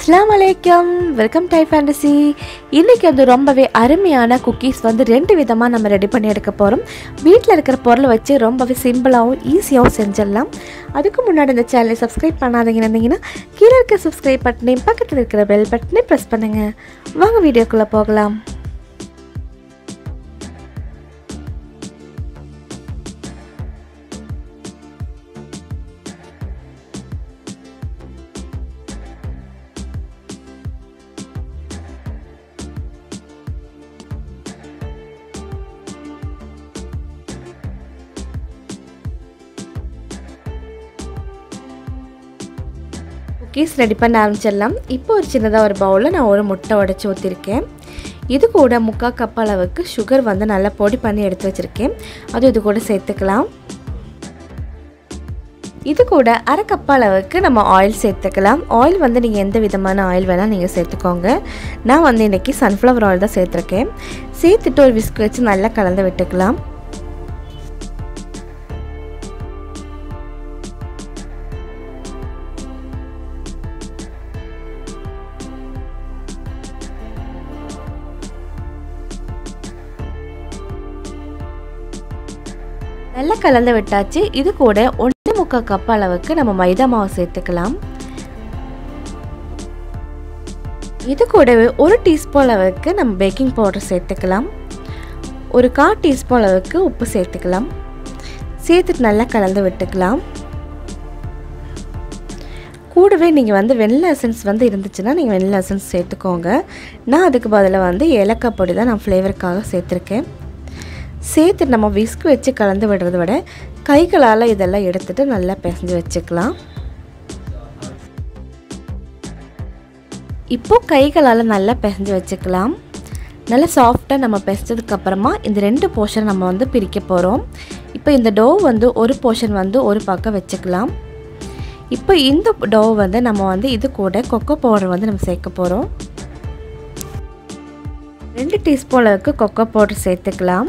அஸ்லாம் வலைக்கம் welcome tie fantasy இன்றைக்கி வந்து ரொம்பவே அருமையான குக்கீஸ் வந்து ரெண்டு விதமாக நம்ம ரெடி பண்ணி எடுக்க போகிறோம் வீட்டில் இருக்கிற பொருளை வச்சு ரொம்பவே சிம்பிளாகவும் ஈஸியாகவும் செஞ்சிடலாம் அதுக்கு முன்னாடி இந்த சேனலை சப்ஸ்கிரைப் பண்ணாதீங்க இருந்தீங்கன்னா கீழே இருக்க சப்ஸ்கிரைப் பட்டனையும் பக்கத்தில் இருக்கிற பெல் பட்டனையும் ப்ரெஸ் பண்ணுங்கள் வாங்க வீடியோக்குள்ளே போகலாம் குக்கீஸ் ரெடி பண்ண ஆரம்பிச்சிடலாம் இப்போ ஒரு சின்னதாக ஒரு பவுலில் நான் ஒரு முட்டை உடச்சி ஊற்றிருக்கேன் இது கூட முக்கால் கப் அளவுக்கு சுகர் வந்து நல்லா பொடி பண்ணி எடுத்து வச்சுருக்கேன் அது இது கூட சேர்த்துக்கலாம் இது கூட அரை கப் அளவுக்கு நம்ம ஆயில் சேர்த்துக்கலாம் ஆயில் வந்து நீங்கள் எந்த விதமான ஆயில் வேணால் நீங்கள் சேர்த்துக்கோங்க நான் வந்து இன்றைக்கி சன்ஃப்ளவர் ஆயில் தான் சேர்த்துருக்கேன் சேர்த்துட்டு ஒரு விஸ்க் வச்சு நல்லா கலந்து விட்டுக்கலாம் நல்லா கலந்து விட்டாச்சு இது கூட ஒன்று முக்கால் கப் அளவுக்கு நம்ம மைதா மாவு சேர்த்துக்கலாம் இது கூடவே ஒரு டீஸ்பூன் அளவுக்கு நம்ம பேக்கிங் பவுடர் சேர்த்துக்கலாம் ஒரு கால் டீஸ்பூன் அளவுக்கு உப்பு சேர்த்துக்கலாம் சேர்த்துட்டு நல்லா கலந்து விட்டுக்கலாம் கூடவே நீங்கள் வந்து வெள்ளை எசன்ஸ் வந்து இருந்துச்சுன்னா நீங்கள் வெள்ளை எசன்ஸ் சேர்த்துக்கோங்க நான் அதுக்கு பதிலாக வந்து ஏலக்காய் பொடி தான் நான் ஃப்ளேவருக்காக சேர்த்துருக்கேன் சேர்த்து நம்ம விஸ்க் வச்சு கலந்து விடுறத விட கைகளால் இதெல்லாம் எடுத்துகிட்டு நல்லா பிசைஞ்சு வச்சுக்கலாம் இப்போது கைகளால் நல்லா பிசைஞ்சு வச்சுக்கலாம் நல்லா சாஃப்டாக நம்ம பிசைச்சதுக்கப்புறமா இந்த ரெண்டு போர்ஷன் நம்ம வந்து பிரிக்க போகிறோம் இப்போ இந்த டோ வந்து ஒரு போர்ஷன் வந்து ஒரு பக்கம் வச்சுக்கலாம் இப்போ இந்த டோ வந்து நம்ம வந்து இது கூட கொக்கோ பவுடர் வந்து நம்ம சேர்க்க போகிறோம் ரெண்டு டீஸ்பூன் அளவுக்கு கொக்கோ பவுடர் சேர்த்துக்கலாம்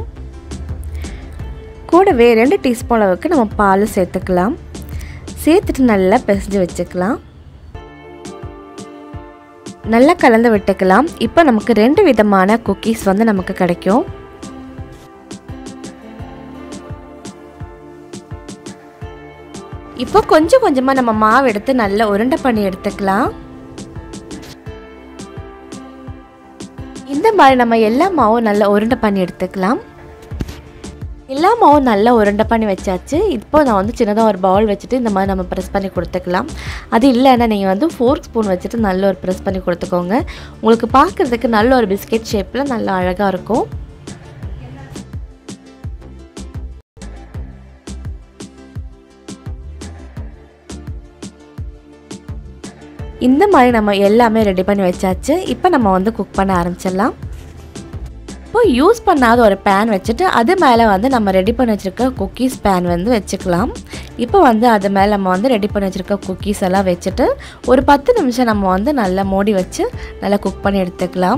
கூடவே ரெண்டு டீஸ்பூன் அளவுக்கு நம்ம பால் சேர்த்துக்கலாம் சேர்த்துட்டு நல்லா பிசைஞ்சு வச்சுக்கலாம் நல்லா கலந்து விட்டுக்கலாம் இப்போ நமக்கு ரெண்டு விதமான குக்கீஸ் வந்து நமக்கு கிடைக்கும் இப்போ கொஞ்சம் கொஞ்சமாக நம்ம மாவு எடுத்து நல்லா உருண்டை பண்ணி எடுத்துக்கலாம் இந்த மாதிரி நம்ம எல்லா மாவும் நல்லா உருண்டை பண்ணி எடுத்துக்கலாம் எல்லா மாவும் நல்லா உருண்டை பண்ணி வச்சாச்சு இப்போ நான் வந்து சின்னதாக ஒரு பவுல் வச்சுட்டு இந்த மாதிரி நம்ம ப்ரெஸ் பண்ணி கொடுத்துக்கலாம் அது இல்லைன்னா நீங்கள் வந்து ஃபோர்க் ஸ்பூன் வச்சுட்டு நல்ல ஒரு ப்ரெஸ் பண்ணி கொடுத்துக்கோங்க உங்களுக்கு பார்க்குறதுக்கு நல்ல ஒரு பிஸ்கெட் ஷேப்பில் நல்லா அழகாக இருக்கும் இந்த மாதிரி நம்ம எல்லாமே ரெடி பண்ணி வச்சாச்சு இப்போ நம்ம வந்து குக் பண்ண ஆரம்பிச்சிடலாம் இப்போ யூஸ் பண்ணாத ஒரு பேன் வச்சுட்டு அது மேலே வந்து நம்ம ரெடி பண்ணி வச்சுருக்க குக்கீஸ் பேன் வந்து வச்சுக்கலாம் இப்போ வந்து அது மேலே நம்ம வந்து ரெடி பண்ணி வச்சுருக்க குக்கீஸ் எல்லாம் வச்சுட்டு ஒரு பத்து நிமிஷம் நம்ம வந்து நல்லா மூடி வச்சு நல்லா குக் பண்ணி எடுத்துக்கலாம்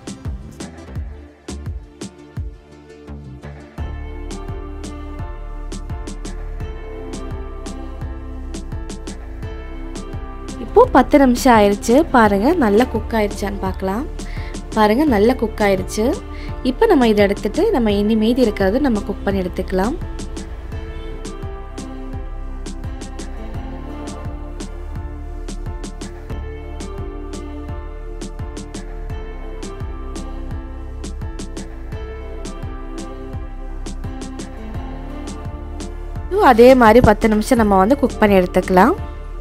இப்போது பத்து நிமிஷம் ஆயிடுச்சு பாருங்கள் நல்லா குக் ஆயிடுச்சான்னு பார்க்கலாம் பாருங்கள் நல்லா குக் ஆயிடுச்சு இப்போ நம்ம இதை எடுத்துட்டு நம்ம இனி மீதி இருக்கிறது நம்ம குக் பண்ணி எடுத்துக்கலாம் அதே மாதிரி பத்து நிமிஷம் நம்ம வந்து குக் பண்ணி எடுத்துக்கலாம்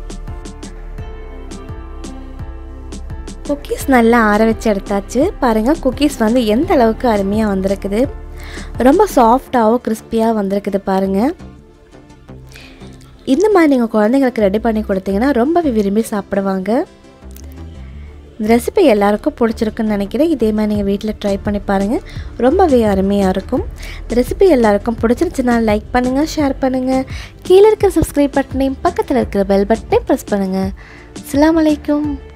குக்கீஸ் நல்லா ஆற வச்சு எடுத்தாச்சு பாருங்கள் குக்கீஸ் வந்து எந்த அளவுக்கு அருமையாக வந்திருக்குது ரொம்ப சாஃப்டாகவும் கிறிஸ்பியாக வந்திருக்குது பாருங்கள் இந்த மாதிரி நீங்கள் குழந்தைங்களுக்கு ரெடி பண்ணி கொடுத்தீங்கன்னா ரொம்பவே விரும்பி சாப்பிடுவாங்க இந்த ரெசிபி எல்லாருக்கும் பிடிச்சிருக்குன்னு நினைக்கிறேன் இதே மாதிரி நீங்கள் வீட்டில் ட்ரை பண்ணி பாருங்கள் ரொம்பவே அருமையாக இருக்கும் இந்த ரெசிபி எல்லாருக்கும் பிடிச்சிருச்சுன்னா லைக் பண்ணுங்கள் ஷேர் பண்ணுங்கள் கீழே இருக்கிற சப்ஸ்கிரைப் பட்டனையும் பக்கத்தில் இருக்கிற பெல் பட்டனையும் ப்ரெஸ் பண்ணுங்கள் அஸ்லாம் வலைக்கும்